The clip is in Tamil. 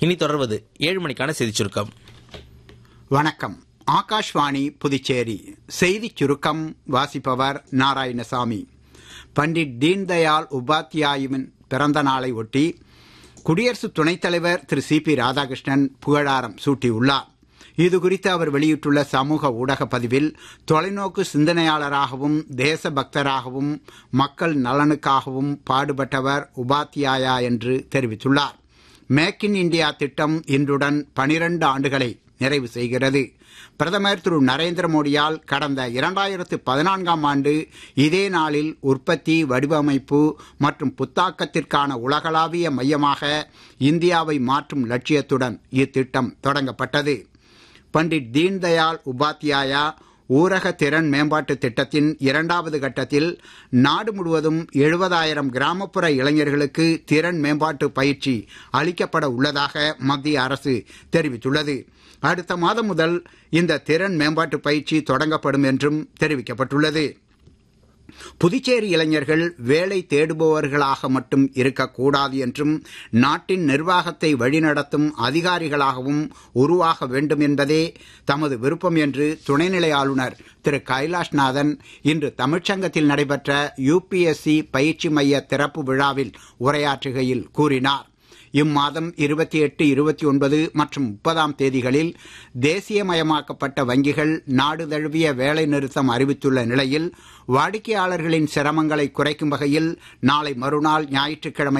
இனி தொடர்வது ஏழு மணிக்கான செய்திச் சுருக்கம் வணக்கம் ஆகாஷ்வாணி புதுச்சேரி செய்திச் சுருக்கம் வாசிப்பவர் நாராயணசாமி பண்டிட் தீன்தயாள் உபாத்யாயுவின் பிறந்த நாளை ஒட்டி குடியரசு துணைத் தலைவர் திரு சி பி ராதாகிருஷ்ணன் புகழாரம் சூட்டியுள்ளார் இது குறித்து அவர் வெளியிட்டுள்ள சமூக ஊடக பதிவில் தொலைநோக்கு சிந்தனையாளராகவும் தேசபக்தராகவும் மக்கள் நலனுக்காகவும் பாடுபட்டவர் உபாத்யாயா என்று தெரிவித்துள்ளார் மேக் இன் இந்தியா திட்டம் இன்றுடன் பனிரண்டு ஆண்டுகளை நிறைவு செய்கிறது பிரதமர் திரு நரேந்திர மோடியால் கடந்த இரண்டாயிரத்து பதினான்காம் ஆண்டு இதே நாளில் உற்பத்தி வடிவமைப்பு மற்றும் புத்தாக்கத்திற்கான உலகளாவிய மையமாக இந்தியாவை மாற்றும் லட்சியத்துடன் இத்திட்டம் தொடங்கப்பட்டது பண்டிட் தீன்தயாள் உபாத்யாயா ஊரக திறன் மேம்பாட்டு திட்டத்தின் இரண்டாவது கட்டத்தில் நாடு முழுவதும் எழுபதாயிரம் கிராமப்புற இளைஞர்களுக்கு திறன் மேம்பாட்டு பயிற்சி அளிக்கப்பட உள்ளதாக மத்திய அரசு தெரிவித்துள்ளது அடுத்த மாதம் முதல் இந்த திறன் மேம்பாட்டு பயிற்சி தொடங்கப்படும் என்றும் தெரிவிக்கப்பட்டுள்ளது புதுச்சேரி இளைஞர்கள் வேலை தேடுபவர்களாக மட்டும் இருக்கக்கூடாது என்றும் நாட்டின் நிர்வாகத்தை வழிநடத்தும் அதிகாரிகளாகவும் உருவாக வேண்டும் என்பதே தமது விருப்பம் என்று துணைநிலை ஆளுநர் திரு கைலாஷ்நாதன் இன்று தமிழ்ச்சங்கத்தில் நடைபெற்ற யுபிஎஸ்சி பயிற்சி மைய திறப்பு விழாவில் உரையாற்றுகையில் கூறினார் இம்மாதம் இருபத்தி எட்டு இருபத்தி ஒன்பது மற்றும் முப்பதாம் தேதிகளில் தேசியமயமாக்கப்பட்ட வங்கிகள் நாடு தழுவிய வேலை நிறுத்தம் அறிவித்துள்ள நிலையில் வாடிக்கையாளர்களின் சிரமங்களை குறைக்கும் வகையில் நாளை மறுநாள் ஞாயிற்றுக்கிழமை